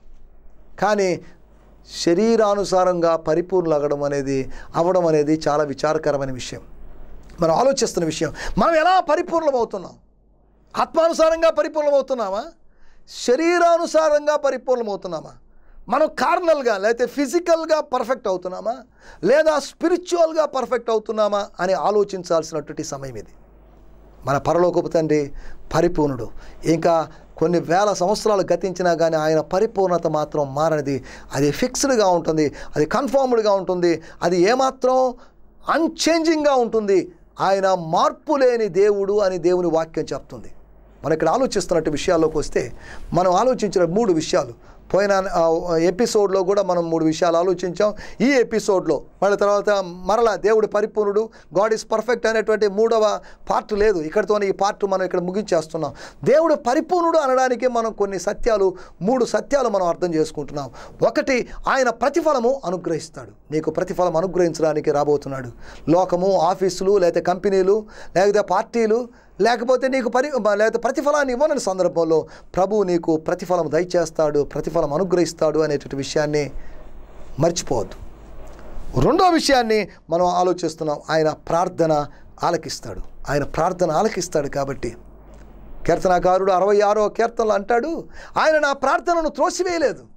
కానీ శరీరానుసారంగా పరిపూర్ణులగడం అనేది అవ్వడం అనేది చాలా విచారకరమైన విషయం మనం ఆలోచిస్తున్న విషయం మనం ఎలా పరిపూర్ణమవుతున్నాం ఆత్మానుసారంగా పరిపూర్ణమవుతున్నామా శరీరానుసారంగా పరిపూర్ణమవుతున్నామా మనం కార్నల్గా లేకపోతే ఫిజికల్గా పర్ఫెక్ట్ అవుతున్నామా లేదా స్పిరిచువల్గా పర్ఫెక్ట్ అవుతున్నామా అని ఆలోచించాల్సినటువంటి సమయం ఇది మన పరలోకపు తండ్రి పరిపూర్ణుడు ఇంకా కొన్ని వేల సంవత్సరాలు గతించినా కానీ ఆయన పరిపూర్ణత మాత్రం మారనిది అది ఫిక్స్డ్గా ఉంటుంది అది కన్ఫర్మ్డ్గా ఉంటుంది అది ఏమాత్రం అన్చేంజింగ్గా ఉంటుంది ఆయన మార్పు లేని దేవుడు అని దేవుని వాక్యం చెప్తుంది మనం ఇక్కడ ఆలోచిస్తున్నట్టు విషయాల్లోకి వస్తే మనం ఆలోచించిన మూడు విషయాలు పోయిన ఆ, ఎపిసోడ్లో కూడా మనం మూడు విషయాలు ఆలోచించాం ఈ ఎపిసోడ్లో మళ్ళీ తర్వాత మరలా దేవుడు పరిపూర్ణుడు గాడ్ ఈస్ పర్ఫెక్ట్ అనేటువంటి మూడవ పార్ట్ లేదు ఇక్కడితోనే ఈ పార్ట్ మనం ఇక్కడ ముగించేస్తున్నాం దేవుడు పరిపూర్ణుడు అనడానికి మనం కొన్ని సత్యాలు మూడు సత్యాలు మనం అర్థం చేసుకుంటున్నాం ఒకటి ఆయన ప్రతిఫలము అనుగ్రహిస్తాడు నీకు ప్రతిఫలం అనుగ్రహించడానికి రాబోతున్నాడు లోకము ఆఫీసులు లేకపోతే కంపెనీలు లేకపోతే పార్టీలు లేకపోతే నీకు పరి లేకపోతే ప్రతిఫలాన్ని ఇవ్వని సందర్భంలో ప్రభు నీకు ప్రతిఫలం దయచేస్తాడు ప్రతిఫలం అనుగ్రహిస్తాడు అనేటువంటి విషయాన్ని మర్చిపోవద్దు రెండో విషయాన్ని మనం ఆలోచిస్తున్నాం ఆయన ప్రార్థన ఆలకిస్తాడు ఆయన ప్రార్థన ఆలకిస్తాడు కాబట్టి కీర్తనాకారుడు అరవై ఆరో కీర్తనలు అంటాడు ఆయన నా ప్రార్థనను త్రోసివేయలేదు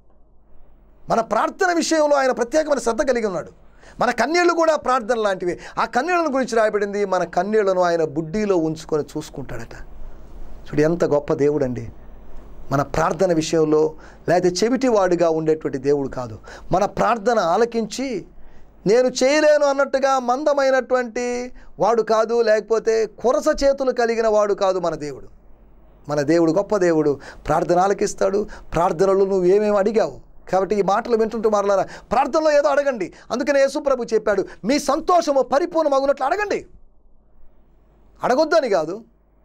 మన ప్రార్థన విషయంలో ఆయన ప్రత్యేకమైన శ్రద్ధ కలిగి ఉన్నాడు మన కన్నీళ్లు కూడా ప్రార్థన లాంటివి ఆ కన్నీళ్లను గురించి రాయబడింది మన కన్నీళ్లను ఆయన బుడ్డీలో ఉంచుకొని చూసుకుంటాడట చూడు ఎంత గొప్ప దేవుడండి మన ప్రార్థన విషయంలో లేకపోతే చెవిటివాడిగా ఉండేటువంటి దేవుడు కాదు మన ప్రార్థన ఆలకించి నేను చేయలేను అన్నట్టుగా మందమైనటువంటి వాడు కాదు లేకపోతే కొరస చేతులు కలిగిన వాడు కాదు మన దేవుడు మన దేవుడు గొప్ప దేవుడు ప్రార్థన ఆలకిస్తాడు ప్రార్థనలు నువ్వు ఏమేమి అడిగావు కాబట్టి ఈ మాటలు వింటుంటూ మరలారా ప్రార్థనలో ఏదో అడగండి అందుకనే యేసుప్రభు చెప్పాడు మీ సంతోషము పరిపూర్ణమగునట్లు అడగండి అడగొద్దని కాదు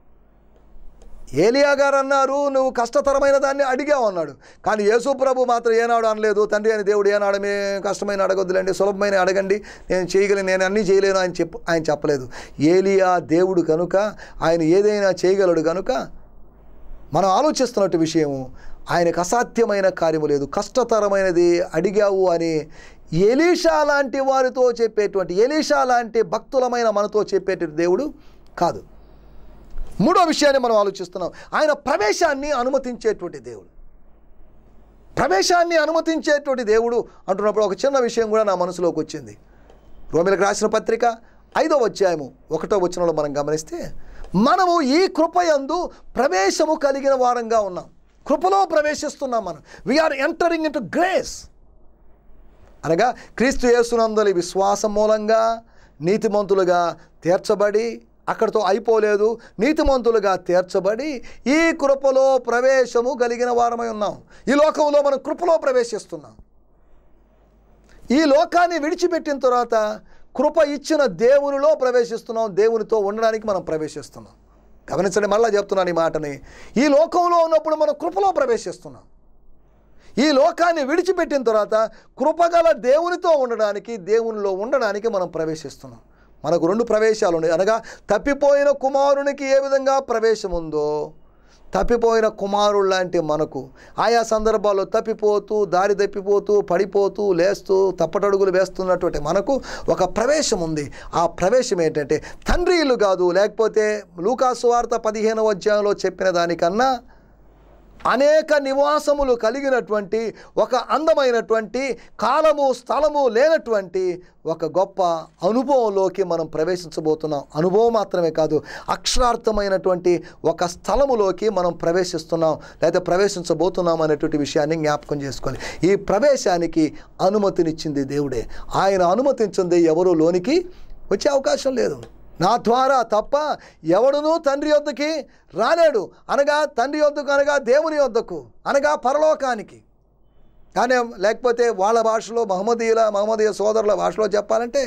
ఏలియా గారు అన్నారు నువ్వు కష్టతరమైన దాన్ని అడిగావు అన్నాడు కానీ యేసు ప్రభు మాత్రం ఏనాడు అనలేదు తండ్రి అని దేవుడు ఏనాడు మే కష్టమైన అడగొద్దులేండి సులభమైన అడగండి నేను చేయగలను నేను అన్నీ చేయలేను అని చెప్పు ఆయన చెప్పలేదు ఏలియా దేవుడు కనుక ఆయన ఏదైనా చేయగలడు కనుక మనం ఆలోచిస్తున్నట్టు విషయము ఆయనకు అసాధ్యమైన కార్యము లేదు కష్టతరమైనది అడిగావు అని ఎలీషా లాంటి వారితో చెప్పేటువంటి ఎలీషా లాంటి భక్తులమైన మనతో చెప్పేటువంటి దేవుడు కాదు మూడో విషయాన్ని మనం ఆలోచిస్తున్నాం ఆయన ప్రవేశాన్ని అనుమతించేటువంటి దేవుడు ప్రవేశాన్ని అనుమతించేటువంటి దేవుడు అంటున్నప్పుడు ఒక చిన్న విషయం కూడా నా మనసులోకి వచ్చింది రోమిలకు రాసిన పత్రిక ఐదో అధ్యాయము ఒకటో వచనంలో మనం గమనిస్తే మనము ఈ కృపయందు ప్రవేశము కలిగిన వారంగా ఉన్నాం కృపలో ప్రవేశిస్తున్నాం మనం we are entering into grace అనగా క్రీస్తు యేసునందలి విశ్వాసం మూలంగా నీతిమంతులుగా తీర్చబడి అక్కడితో అయిపోలేదు నీతిమంతులుగా తీర్చబడి ఈ కృపలో ప్రవేశము కలిగిన వారమై ఉన్నాం ఈ లోకంలో మనం కృపలో ప్రవేశిస్తున్నాం ఈ లోకాన్ని విడిచిపెట్టిన తర్వాత కృప ఇచ్చిన దేవునిలో ప్రవేశిస్తున్నాం దేవునితో ఉండడానికి మనం ప్రవేశిస్తున్నాం గమనించండి మళ్ళీ చెప్తున్నాను ఈ మాటని ఈ లోకంలో ఉన్నప్పుడు మనం కృపలో ప్రవేశిస్తున్నాం ఈ లోకాన్ని విడిచిపెట్టిన తర్వాత కృపగల దేవునితో ఉండడానికి దేవునిలో ఉండడానికి మనం ప్రవేశిస్తున్నాం మనకు రెండు ప్రవేశాలు ఉన్నాయి అనగా తప్పిపోయిన కుమారునికి ఏ విధంగా ప్రవేశం ఉందో తప్పిపోయిన కుమారుడు లాంటి మనకు ఆయా సందర్భాల్లో తప్పిపోతూ దారి తప్పిపోతూ పడిపోతూ లేస్తూ తప్పటడుగులు వేస్తున్నటువంటి మనకు ఒక ప్రవేశం ఉంది ఆ ప్రవేశం ఏంటంటే తండ్రి ఇల్లు కాదు లేకపోతే లూకాసు వార్త పదిహేనవ అధ్యాయంలో చెప్పిన దానికన్నా అనేక నివాసములు కలిగినటువంటి ఒక అందమైనటువంటి కాలము స్థలము లేనటువంటి ఒక గొప్ప అనుభవంలోకి మనం ప్రవేశించబోతున్నాం అనుభవం మాత్రమే కాదు అక్షరార్థమైనటువంటి ఒక స్థలములోకి మనం ప్రవేశిస్తున్నాం లేదా ప్రవేశించబోతున్నాం అనేటువంటి విషయాన్ని జ్ఞాపకం చేసుకోవాలి ఈ ప్రవేశానికి అనుమతినిచ్చింది దేవుడే ఆయన అనుమతించింది ఎవరు లోనికి వచ్చే అవకాశం లేదు నా ద్వారా తప్ప ఎవడునూ తండ్రి యొద్దకి రాలేడు అనగా తండ్రి యొద్దకు అనగా దేవుని యొద్దకు అనగా పరలోకానికి కానీ లేకపోతే వాళ్ళ భాషలో మహమ్మదీయుల మహమ్మదీయ సోదరుల భాషలో చెప్పాలంటే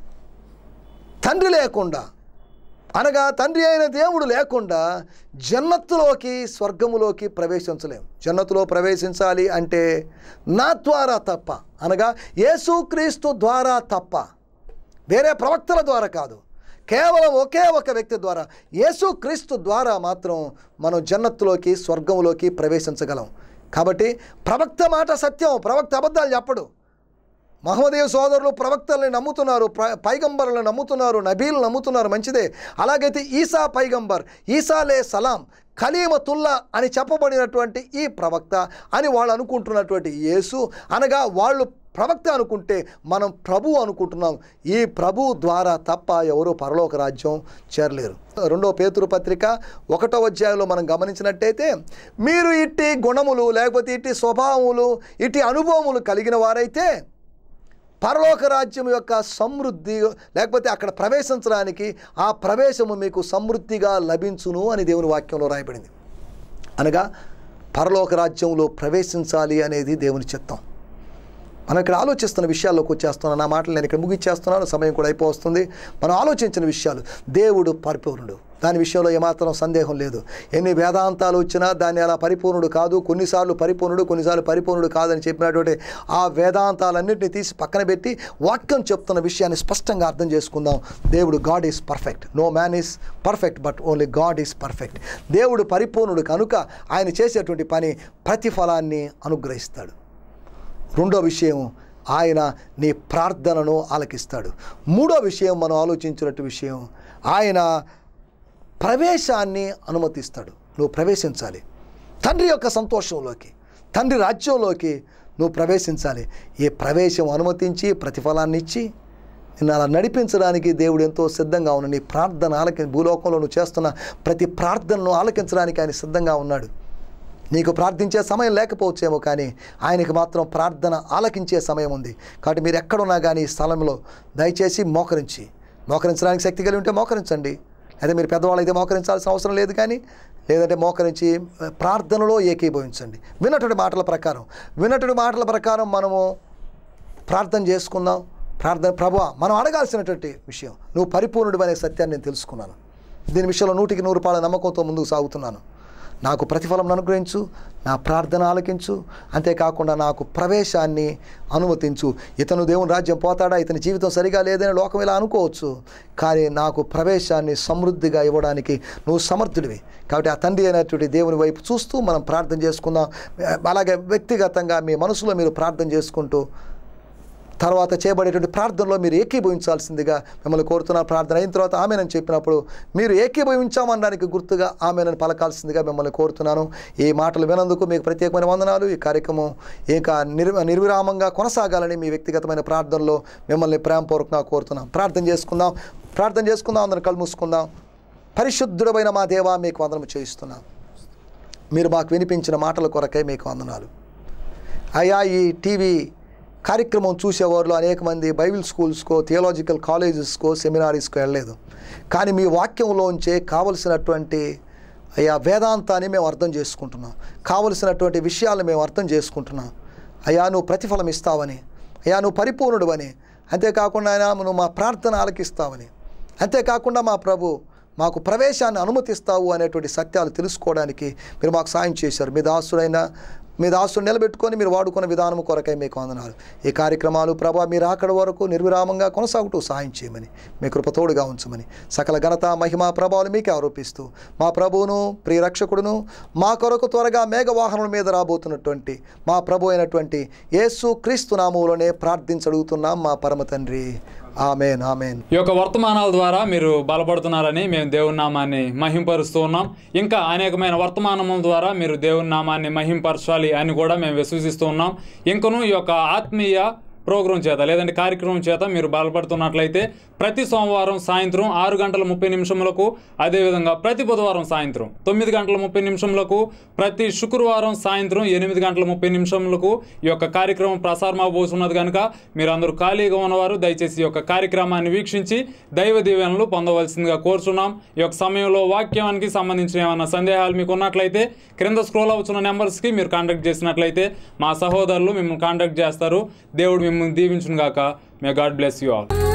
తండ్రి లేకుండా అనగా తండ్రి అయిన దేవుడు లేకుండా జన్నత్తులోకి స్వర్గములోకి ప్రవేశించలేం జన్నత్తులో ప్రవేశించాలి అంటే నా ద్వారా తప్ప అనగా యేసుక్రీస్తు ద్వారా తప్ప వేరే ప్రవక్తల ద్వారా కాదు కేవలం ఒకే ఒక వ్యక్తి ద్వారా యేసుక్రీస్తు ద్వారా మాత్రం మనం జన్నత్తులోకి స్వర్గంలోకి ప్రవేశించగలం కాబట్టి ప్రవక్త మాట సత్యం ప్రవక్త అబద్ధాలు చెప్పడు మహమ్మదీయ సోదరులు ప్రవక్తల్ని నమ్ముతున్నారు ప్ర- పైగంబర్లను నమ్ముతున్నారు నబీలు నమ్ముతున్నారు మంచిదే అలాగైతే ఈసా పైగంబర్ ఈసాలే సలాం కలీమతుల్లా అని చెప్పబడినటువంటి ఈ ప్రవక్త అని వాళ్ళు అనుకుంటున్నటువంటి యేసు అనగా వాళ్ళు ప్రవక్త అనుకుంటే మనం ప్రభు అనుకుంటున్నాం ఈ ప్రభు ద్వారా తప్ప ఎవరు పరలోక రాజ్యం చేరలేరు రెండో పేతురు పత్రిక ఒకటో అధ్యాయంలో మనం గమనించినట్టయితే మీరు ఇట్టి గుణములు లేకపోతే ఇట్టి స్వభావములు ఇట్టి అనుభవములు కలిగిన వారైతే పరలోక రాజ్యం యొక్క సమృద్ధి లేకపోతే అక్కడ ప్రవేశించడానికి ఆ ప్రవేశము మీకు సమృద్ధిగా లభించును అని దేవుని వాక్యంలో రాయబడింది అనగా పరలోక రాజ్యంలో ప్రవేశించాలి అనేది దేవుని చిత్తం మనం ఇక్కడ ఆలోచిస్తున్న విషయాల్లోకి వచ్చేస్తున్నాను నా మాటలు నేను ఇక్కడ ముగిచ్చేస్తున్నాను సమయం కూడా అయిపోతుంది మనం ఆలోచించిన విషయాలు దేవుడు పరిపూర్ణుడు దాని విషయంలో ఏమాత్రం సందేహం లేదు ఎన్ని వేదాంతాలు వచ్చినా దాన్ని అలా పరిపూర్ణుడు కాదు కొన్నిసార్లు పరిపూర్ణుడు కొన్నిసార్లు పరిపూర్ణుడు కాదని చెప్పినటువంటి ఆ వేదాంతాలన్నింటినీ తీసి పక్కన పెట్టి వాక్యం చెప్తున్న విషయాన్ని స్పష్టంగా అర్థం చేసుకుందాం దేవుడు God is perfect no man is perfect but only God is perfect దేవుడు పరిపూర్ణుడు కనుక ఆయన చేసేటువంటి పని ప్రతిఫలాన్ని అనుగ్రహిస్తాడు రెండో విషయం ఆయన నీ ప్రార్థనను ఆలకిస్తాడు మూడో విషయం మనం ఆలోచించినట్టు విషయం ఆయన ప్రవేశాన్ని అనుమతిస్తాడు నువ్వు ప్రవేశించాలి తండ్రి యొక్క సంతోషంలోకి తండ్రి రాజ్యంలోకి నువ్వు ప్రవేశించాలి ఈ ప్రవేశం అనుమతించి ప్రతిఫలాన్ని ఇచ్చి నిన్ను అలా నడిపించడానికి దేవుడు ఎంతో సిద్ధంగా ఉన్నాడు నీ ప్రార్థన ఆలకి భూలోకంలో నువ్వు చేస్తున్న ప్రతి ప్రార్థనను ఆలకించడానికి ఆయన సిద్ధంగా ఉన్నాడు నీకు ప్రార్థించే సమయం లేకపోవచ్చేమో కానీ ఆయనకి మాత్రం ప్రార్థన ఆలకించే సమయం ఉంది కాబట్టి మీరు ఎక్కడున్నా కానీ ఈ స్థలంలో దయచేసి మోకరించి మోకరించడానికి శక్తి కలిగి ఉంటే మోకరించండి అయితే మీరు పెద్దవాళ్ళు అయితే మోకరించాల్సిన అవసరం లేదు కానీ లేదంటే మోకరించి ఆ, ప్రార్థనలో ఏకీభవించండి విన్నటువంటి మాటల ప్రకారం విన్నటువంటి మాటల ప్రకారం మనము ప్రార్థన చేసుకుందాం ప్రార్థన ప్రభు మనం అడగాల్సినటువంటి విషయం నువ్వు పరిపూర్ణుడు అనే సత్యాన్ని నేను తెలుసుకున్నాను దీని విషయంలో నూటికి నూరు పాల నమ్మకంతో ముందుకు సాగుతున్నాను నాకు ప్రతిఫలం అనుగ్రహించు నా ప్రార్థన ఆలకించు అంతేకాకుండా నాకు ప్రవేశాన్ని అనుమతించు ఇతను దేవుని రాజ్యం పోతాడా ఇతని జీవితం సరిగా లేదని లోకం ఇలా అనుకోవచ్చు కానీ నాకు ప్రవేశాన్ని సమృద్ధిగా ఇవ్వడానికి నువ్వు సమర్థుడివి కాబట్టి ఆ తండ్రి అయినటువంటి దేవుని వైపు చూస్తూ మనం ప్రార్థన చేసుకుందాం అలాగే వ్యక్తిగతంగా మీ మనసులో మీరు ప్రార్థన చేసుకుంటూ తర్వాత చేయబడేటువంటి ప్రార్థనలో మీరు ఏకీభవించాల్సిందిగా మిమ్మల్ని కోరుతున్న ప్రార్థన అయిన తర్వాత ఆమెనని చెప్పినప్పుడు మీరు ఏకీభవించామనడానికి గుర్తుగా ఆమెనని పలకాల్సిందిగా మిమ్మల్ని కోరుతున్నాను ఈ మాటలు వినందుకు మీకు ప్రత్యేకమైన వందనాలు ఈ కార్యక్రమం ఇంకా నిర్ నిర్విరామంగా కొనసాగాలని మీ వ్యక్తిగతమైన ప్రార్థనలో మిమ్మల్ని ప్రేమపూర్వకంగా కోరుతున్నాం ప్రార్థన చేసుకుందాం ప్రార్థన చేసుకుందాం అందరం కళ్ళు మూసుకుందాం పరిశుద్ధుడమైన మా దేవా మీకు వందనము చేయిస్తున్నాం మీరు మాకు వినిపించిన మాటల కొరకై మీకు వందనాలు అయ్యా ఈ టీవీ కార్యక్రమం చూసేవారిలో అనేక మంది బైబిల్ స్కూల్స్కో థియోలాజికల్ కాలేజెస్కో సెమినారీస్కో వెళ్ళలేదు కానీ మీ వాక్యంలోంచే కావలసినటువంటి అయ్యా వేదాంతాన్ని మేము అర్థం చేసుకుంటున్నాం కావలసినటువంటి విషయాలను మేము అర్థం చేసుకుంటున్నాం అయ్యా నువ్వు ప్రతిఫలం ఇస్తావని అయ్యా నువ్వు పరిపూర్ణుడు అని అంతేకాకుండా ఆయన నువ్వు మా ప్రార్థన ఆలకిస్తావని అంతేకాకుండా మా ప్రభు మాకు ప్రవేశాన్ని అనుమతిస్తావు అనేటువంటి సత్యాలు తెలుసుకోవడానికి మీరు మాకు సాయం చేశారు మీ దాసుడైన మీ దాసుని నిలబెట్టుకొని మీరు వాడుకున్న విధానం కొరకై మీకు వందనాలు ఈ కార్యక్రమాలు ప్రభా మీరు అక్కడ వరకు నిర్విరామంగా కొనసాగుతూ సహాయం చేయమని మీ కృప తోడుగా ఉంచమని సకల ఘనత మహిమ ప్రభావాలు మీకే ఆరోపిస్తూ మా ప్రభువును ప్రియ రక్షకుడును మా కొరకు త్వరగా మేఘవాహనం మీద రాబోతున్నటువంటి మా ప్రభు అయినటువంటి యేసు క్రీస్తు నామంలోనే ప్రార్థించడుగుతున్నాం మా పరమ తండ్రి ఆమెన్ ఆమెన్ ఈ యొక్క వర్తమానాల ద్వారా మీరు బలపడుతున్నారని మేము దేవుని నామాన్ని మహింపరుస్తూ ఉన్నాం ఇంకా అనేకమైన వర్తమానముల ద్వారా మీరు దేవుని నామాన్ని మహింపరచాలి అని కూడా మేము విశ్వసిస్తూ ఉన్నాం ఇంకను ఈ యొక్క ఆత్మీయ ప్రోగ్రాం చేత లేదంటే కార్యక్రమం చేత మీరు బలపడుతున్నట్లయితే ప్రతి సోమవారం సాయంత్రం ఆరు గంటల ముప్పై నిమిషములకు అదేవిధంగా ప్రతి బుధవారం సాయంత్రం తొమ్మిది గంటల ముప్పై నిమిషములకు ప్రతి శుక్రవారం సాయంత్రం ఎనిమిది గంటల ముప్పై నిమిషములకు ఈ యొక్క కార్యక్రమం ప్రసారం అవబోతున్నది కనుక మీరు అందరూ ఖాళీగా ఉన్నవారు దయచేసి ఈ యొక్క కార్యక్రమాన్ని వీక్షించి దైవ దీవెనలు పొందవలసిందిగా కోరుచున్నాం ఈ యొక్క సమయంలో వాక్యానికి సంబంధించిన ఏమైనా సందేహాలు మీకు ఉన్నట్లయితే క్రింద స్క్రోల్ అవుతున్న నెంబర్స్కి మీరు కాంటాక్ట్ చేసినట్లయితే మా సహోదరులు మిమ్మల్ని కాంటాక్ట్ చేస్తారు దేవుడు మిమ్మల్ని దీవించును గాక may God bless you all